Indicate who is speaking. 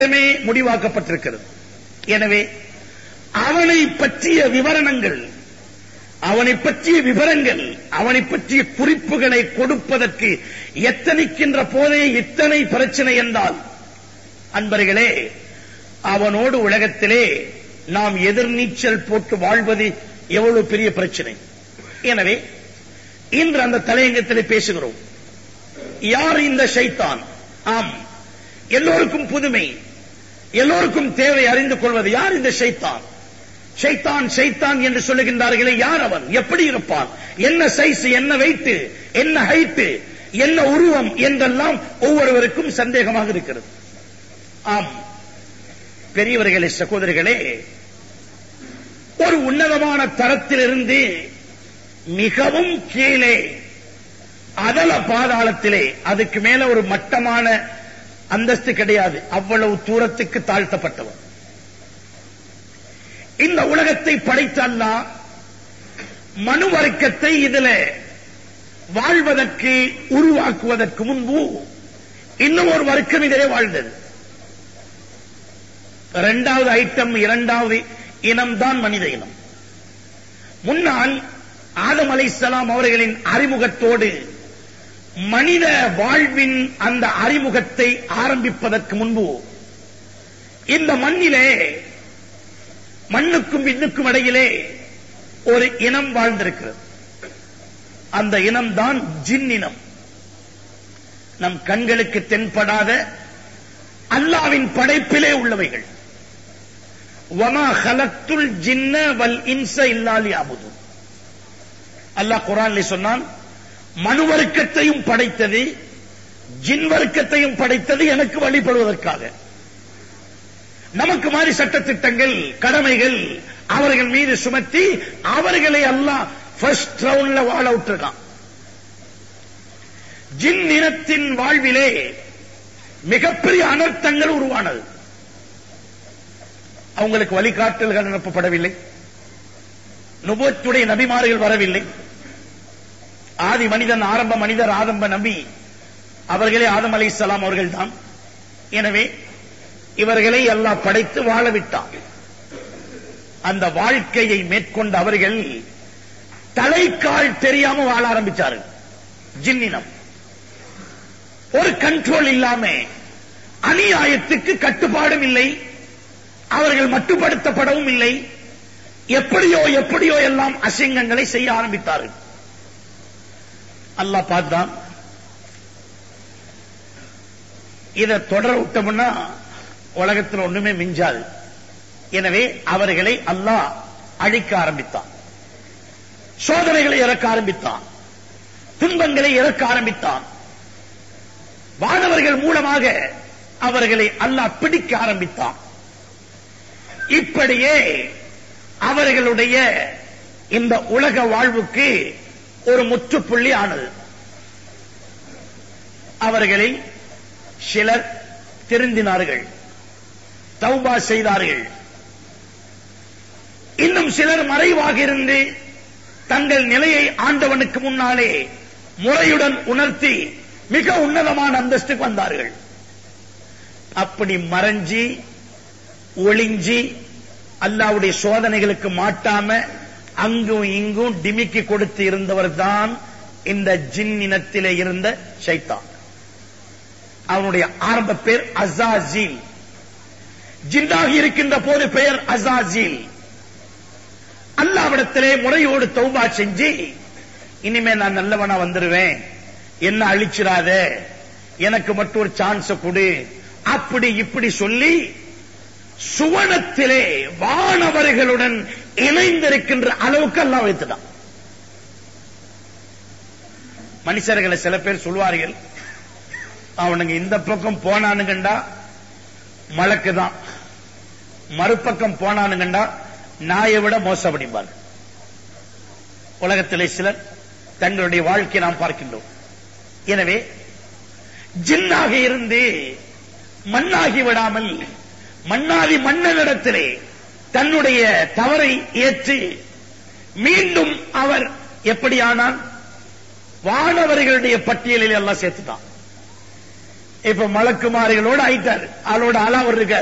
Speaker 1: மட்டுமே முடிவாக்கப்பட்டிருக்கிறது எனவே அவனை பற்றிய விவரணங்கள் அவனை பற்றிய விவரங்கள் அவனை பற்றிய குறிப்புகளை கொடுப்பதற்கு எத்தனிக்கின்ற போதே இத்தனை பிரச்சனை என்றால் அன்பர்களே அவனோடு உலகத்திலே நாம் எதிர்நீச்சல் போட்டு வாழ்வது எவ்வளவு பெரிய பிரச்சனை எனவே இன்று அந்த தலையங்கத்திலே பேசுகிறோம் யார் இந்த ஷைத்தான் ஆம் எல்லோருக்கும் புதுமை எல்லோருக்கும் தேவை அறிந்து கொள்வது யார் இந்த ஷைத்தான் ஷைத்தான் ஷைத்தான் என்று சொல்லுகின்றார்களே யார் அவன் எப்படி இருப்பான் என்ன சைஸ் என்ன வெயிட் என்ன ஹைட் என்ன உருவம் என்றெல்லாம் ஒவ்வொருவருக்கும் சந்தேகமாக இருக்கிறது ஆம் பெரியவர்களே சகோதரிகளே ஒரு உன்னதமான தரத்திலிருந்து மிகவும் கீழே அதல பாதாளத்திலே அதுக்கு மேல ஒரு மட்டமான அந்தஸ்து கிடையாது அவ்வளவு தூரத்துக்கு தாழ்த்தப்பட்டவன் இந்த உலகத்தை படைத்த அல்லாஹ் மனு வர்க்கத்தை இதுல வாழ்வதற்கு உருவாக்குவதற்கு முன்பு இன்னும் ஒரு வர்க்கம் இதிலே வாழ்ந்தது இரண்டாவது ஐட்டம் இரண்டாவது இனம்தான் மனித இனம் முன்னால் ஆதம் அலைசலாம் அவர்களின் அறிமுகத்தோடு மனித வாழ்வின் அந்த அறிமுகத்தை ஆரம்பிப்பதற்கு முன்பு இந்த மண்ணிலே மண்ணுக்கும் விண்ணுக்கும் இடையிலே ஒரு இனம் வாழ்ந்திருக்கிறது அந்த இனம்தான் ஜின் இனம் நம் கண்களுக்கு தென்படாத அல்லாவின் படைப்பிலே உள்ளவைகள் வமா ஹலத்துல் ஜின்ன வல் இன்ச இல்லாலி அபுது அல்லாஹ் குரான்ல சொன்னான் மனு வர்க்கத்தையும் படைத்தது ஜின் வர்க்கத்தையும் படைத்தது எனக்கு வழிபடுவதற்காக நமக்கு மாதிரி சட்டத்திட்டங்கள் கடமைகள் அவர்கள் மீது சுமத்தி அவர்களை எல்லாம் ஃபர்ஸ்ட் ரவுண்ட்ல வாழ விட்டுருக்கான் ஜின் இனத்தின் வாழ்விலே மிகப்பெரிய அனர்த்தங்கள் உருவானது அவங்களுக்கு வழிகாட்டல்கள் அனுப்பப்படவில்லை நுபத்துடைய நபிமார்கள் வரவில்லை ஆதி மனிதன் ஆரம்ப மனிதர் ஆரம்ப நபி அவர்களே ஆதம் அலை இஸ்லாம் அவர்கள் தான் எனவே இவர்களை எல்லாம் படைத்து வாழ விட்டான் அந்த வாழ்க்கையை மேற்கொண்ட அவர்கள் தலைக்கால் தெரியாம வாழ ஆரம்பிச்சார்கள் ஜின்னினம் ஒரு கண்ட்ரோல் இல்லாம அநியாயத்துக்கு கட்டுப்பாடும் இல்லை அவர்கள் மட்டுப்படுத்தப்படவும் இல்லை எப்படியோ எப்படியோ எல்லாம் அசிங்கங்களை செய்ய ஆரம்பித்தார்கள் அல்லாஹ் பார்த்தான் இதை தொடர விட்டோம்னா உலகத்தில் ஒண்ணுமே மிஞ்சாது எனவே அவர்களை அல்லாஹ் அழிக்க ஆரம்பித்தான் சோதனைகளை இறக்க ஆரம்பித்தான் துன்பங்களை இறக்க ஆரம்பித்தான் வானவர்கள் மூலமாக அவர்களை அல்லாஹ் பிடிக்க ஆரம்பித்தான் இப்படியே அவர்களுடைய இந்த உலக வாழ்வுக்கு ஒரு முற்றுப்புள்ளி ஆனது அவர்களில் சிலர் திருந்தினார்கள் தௌபா செய்தார்கள் இன்னும் சிலர் மறைவாக இருந்து தங்கள் நிலையை ஆண்டவனுக்கு முன்னாலே முறையுடன் உணர்த்தி மிக உன்னதமான அந்தஸ்துக்கு வந்தார்கள் அப்படி மறைஞ்சி ஒளிஞ்சி அல்லாவுடைய சோதனைகளுக்கு மாட்டாம அங்கும் இங்கும் டிமிக்கி கொடுத்து இருந்தவர் தான் இந்த ஜின் இனத்திலே இருந்த ஷைத்தான் அவனுடைய ஆரம்ப பேர் அசாஜில் ஜின்னாகி இருக்கின்ற போது பெயர் அசாஜில் அல்லாவிடத்திலே முறையோடு தௌபா செஞ்சு இனிமே நான் நல்லவனா வந்துருவேன் என்ன அழிச்சிடாத எனக்கு மட்டும் ஒரு சான்ஸ் கொடு அப்படி இப்படி சொல்லி சுவனத்திலே வானவர்களுடன் இணைந்திருக்கின்ற அளவுக்கு எல்லாம் வைத்துட்டான் மனுஷர்களை சில பேர் சொல்வார்கள் அவனுங்க இந்த பக்கம் போனானுங்கண்டா மலக்கு தான் மறுபக்கம் போனானுங்கண்டா நாயை விட மோசப்படிப்பார் உலகத்திலே சிலர் தங்களுடைய வாழ்க்கையை நாம் பார்க்கின்றோம் எனவே ஜின்னாக இருந்து மண்ணாகி விடாமல் மன்னாதி மன்னனிடத்திலே தன்னுடைய தவறை ஏற்று மீண்டும் அவர் எப்படியானால் வானவர்களுடைய பட்டியலில் எல்லாம் சேர்த்துட்டான் இப்ப மலக்குமாரிகளோட ஆயிட்டாரு ஆளோட ஆளா அவர் இருக்காரு